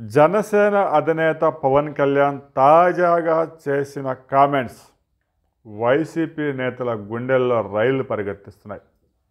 జనసేన అధినేత పవన్ కళ్యాణ్ తాజాగా చేసిన కామెంట్స్ వైసీపీ నేతల గుండెల్లో రైళ్లు పరిగెత్తిస్తున్నాయి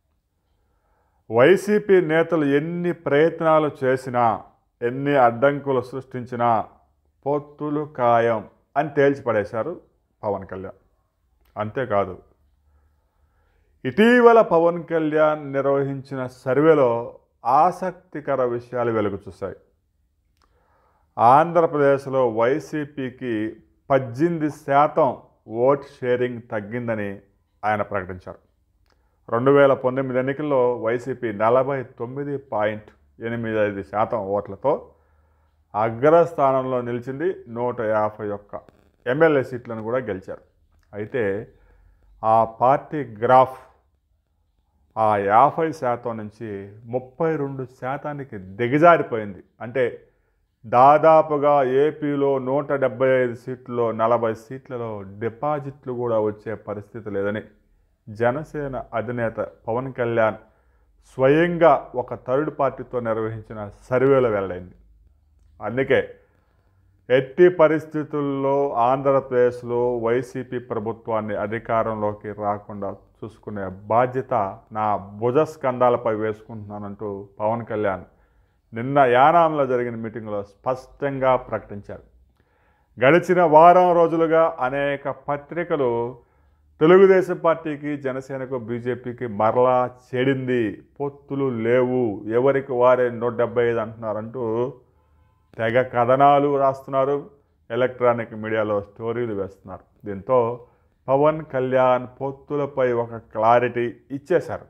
వైసీపీ నేతలు ఎన్ని ప్రయత్నాలు చేసినా ఎన్ని అడ్డంకులు సృష్టించినా పొత్తులు ఖాయం అని తేల్చిపడేశారు పవన్ కళ్యాణ్ అంతేకాదు ఇటీవల పవన్ కళ్యాణ్ నిర్వహించిన సర్వేలో ఆసక్తికర విషయాలు వెలుగు చూశాయి ఆంధ్రప్రదేశ్లో వైసీపీకి పద్దెనిమిది శాతం ఓట్ షేరింగ్ తగ్గిందని ఆయన ప్రకటించారు రెండు వేల పంతొమ్మిది ఎన్నికల్లో వైసీపీ నలభై తొమ్మిది పాయింట్ ఎనిమిది ఐదు శాతం ఓట్లతో అగ్రస్థానంలో నిలిచింది నూట యాభై ఒక్క ఎమ్మెల్యే సీట్లను కూడా గెలిచారు అయితే ఆ పార్టీ గ్రాఫ్ ఆ యాభై శాతం నుంచి ముప్పై రెండు శాతానికి దిగజారిపోయింది అంటే దాదాపుగా ఏపీలో నూట డెబ్బై ఐదు సీట్లలో నలభై సీట్లలో డిపాజిట్లు కూడా వచ్చే పరిస్థితి లేదని జనసేన అధినేత పవన్ కళ్యాణ్ స్వయంగా ఒక థర్డ్ పార్టీతో నిర్వహించిన సర్వేలో వెల్లడైంది అందుకే ఎట్టి పరిస్థితుల్లో ఆంధ్రప్రదేశ్లో వైసీపీ ప్రభుత్వాన్ని అధికారంలోకి రాకుండా చూసుకునే బాధ్యత నా భుజస్కంధాలపై వేసుకుంటున్నానంటూ పవన్ కళ్యాణ్ నిన్న యానాంలో జరిగిన మీటింగ్లో స్పష్టంగా ప్రకటించారు గడిచిన వారం రోజులుగా అనేక పత్రికలు తెలుగుదేశం పార్టీకి జనసేనకు బీజేపీకి మరలా చెడింది పొత్తులు లేవు ఎవరికి వారే నూట డెబ్బై ఐదు అంటున్నారంటూ తెగ కథనాలు రాస్తున్నారు ఎలక్ట్రానిక్ మీడియాలో స్టోరీలు వేస్తున్నారు దీంతో పవన్ కళ్యాణ్ పొత్తులపై ఒక క్లారిటీ ఇచ్చేశారు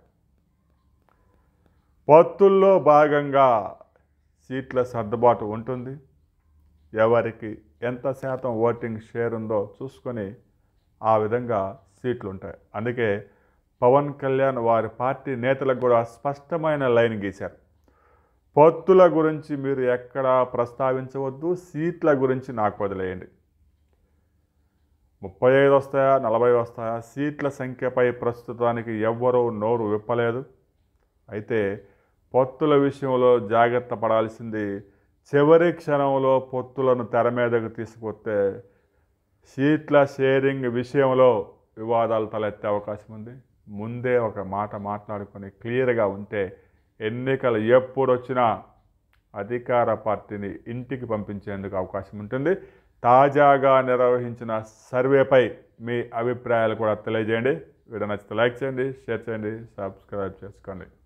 పొత్తుల్లో భాగంగా సీట్ల సర్దుబాటు ఉంటుంది ఎవరికి ఎంత శాతం ఓటింగ్ షేర్ ఉందో చూసుకొని ఆ విధంగా సీట్లు ఉంటాయి అందుకే పవన్ కళ్యాణ్ వారి పార్టీ నేతలకు కూడా స్పష్టమైన లైన్ గీశారు పొత్తుల గురించి మీరు ఎక్కడా ప్రస్తావించవద్దు సీట్ల గురించి నాకు వదిలేయండి ముప్పై ఐదు వస్తాయా నలభై వస్తాయా సీట్ల సంఖ్యపై ప్రస్తుతానికి ఎవ్వరూ నోరు విప్పలేదు అయితే పొత్తుల విషయంలో జాగ్రత్త పడాల్సింది చివరి క్షణంలో పొత్తులను తెర మీదకు తీసుకొస్తే సీట్ల షేరింగ్ విషయంలో వివాదాలు తలెత్తే అవకాశం ఉంది ముందే ఒక మాట మాట్లాడుకొని క్లియర్గా ఉంటే ఎన్నికలు ఎప్పుడు వచ్చినా అధికార పార్టీని ఇంటికి పంపించేందుకు అవకాశం ఉంటుంది తాజాగా నిర్వహించిన సర్వేపై మీ అభిప్రాయాలు కూడా తెలియజేయండి వీడియో నచ్చితే లైక్ చేయండి షేర్ చేయండి సబ్స్క్రైబ్ చేసుకోండి